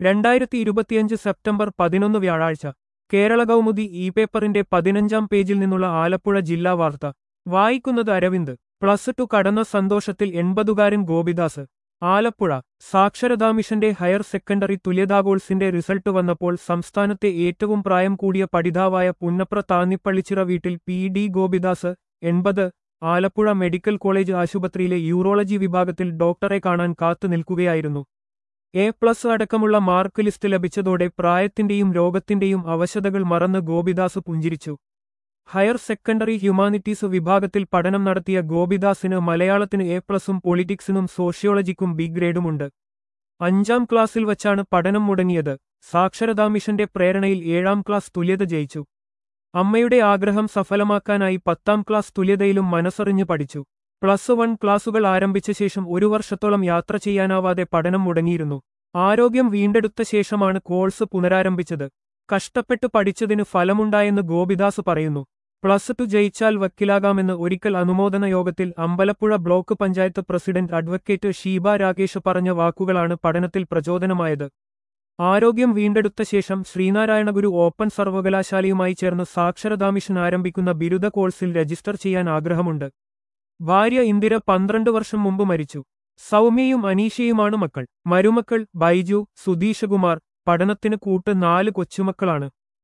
രണ്ടായിരത്തി ഇരുപത്തിയഞ്ച് സെപ്റ്റംബർ പതിനൊന്ന് വ്യാഴാഴ്ച കേരള കൗമുദി ഇ പേപ്പറിന്റെ പതിനഞ്ചാം പേജിൽ നിന്നുള്ള ആലപ്പുഴ ജില്ലാ വാർത്ത വായിക്കുന്നത് അരവിന്ദ് പ്ലസ് ടു കടന്ന സന്തോഷത്തിൽ എൺപതുകാരൻ ഗോപിദാസ് ആലപ്പുഴ സാക്ഷരതാ മിഷന്റെ ഹയർ സെക്കൻഡറി തുല്യതാ റിസൾട്ട് വന്നപ്പോൾ സംസ്ഥാനത്തെ ഏറ്റവും പ്രായം കൂടിയ പഠിതാവായ പുന്നപ്ര താന്നിപ്പള്ളിച്ചിറ വീട്ടിൽ പി ഡി ഗോപിദാസ് എൺപത് ആലപ്പുഴ മെഡിക്കൽ കോളേജ് ആശുപത്രിയിലെ യൂറോളജി വിഭാഗത്തിൽ ഡോക്ടറെ കാണാൻ കാത്തു നിൽക്കുകയായിരുന്നു എ പ്ലസ് അടക്കമുള്ള മാർക്ക് ലിസ്റ്റ് ലഭിച്ചതോടെ പ്രായത്തിന്റെയും രോഗത്തിന്റെയും അവശതകൾ മറന്ന് ഗോപിദാസ് പുഞ്ചിരിച്ചു ഹയർ സെക്കൻഡറി ഹ്യൂമാനിറ്റീസ് വിഭാഗത്തിൽ പഠനം നടത്തിയ ഗോപിദാസിന് മലയാളത്തിന് എ പ്ലസും പൊളിറ്റിക്സിനും സോഷ്യോളജിക്കും ബി ഗ്രേഡുമുണ്ട് അഞ്ചാം ക്ലാസ്സിൽ വച്ചാണ് പഠനം മുടങ്ങിയത് സാക്ഷരതാ മിഷന്റെ പ്രേരണയിൽ ഏഴാം ക്ലാസ് തുല്യത ജയിച്ചു അമ്മയുടെ ആഗ്രഹം സഫലമാക്കാനായി പത്താം ക്ലാസ് തുല്യതയിലും മനസ്സറിഞ്ഞ് പഠിച്ചു പ്ലസ് വൺ ക്ലാസുകൾ ആരംഭിച്ച ശേഷം ഒരു വർഷത്തോളം യാത്ര ചെയ്യാനാവാതെ പഠനം മുടങ്ങിയിരുന്നു ആരോഗ്യം വീണ്ടെടുത്ത ശേഷമാണ് കോഴ്സ് പുനരാരംഭിച്ചത് കഷ്ടപ്പെട്ട് പഠിച്ചതിന് ഫലമുണ്ടായെന്ന് ഗോപിദാസ് പറയുന്നു പ്ലസ് ടു ജയിച്ചാൽ വക്കീലാകാമെന്ന് ഒരിക്കൽ അനുമോദന യോഗത്തിൽ Ambalappuzha block panchayat president advocate Sheeba Rakesh പറഞ്ഞ വാക്കുകളാണ് പഠനത്തിൽ പ്രചോദനമായത് ആരോഗ്യം വീണ്ടെടുത്ത ശേഷം ശ്രീനാരായണ ഗുരു ഓപ്പൺ സർവകലാശാലയുമായി ചേർന്ന് സാക്ഷരതാ മിഷൻ ആരംഭിക്കുന്ന ബിരുദ കോഴ്സിൽ രജിസ്റ്റർ ചെയ്യാൻ ആഗ്രഹമുണ്ട് ഭാര്യ ഇന്ദിര പന്ത്രണ്ട് വർഷം മുമ്പ് മരിച്ചു സൗമ്യയും അനീഷയുമാണ് മക്കൾ മരുമക്കൾ ബൈജു സുധീഷകുമാർ പഠനത്തിന് കൂട്ട് നാല് കൊച്ചുമക്കളാണ്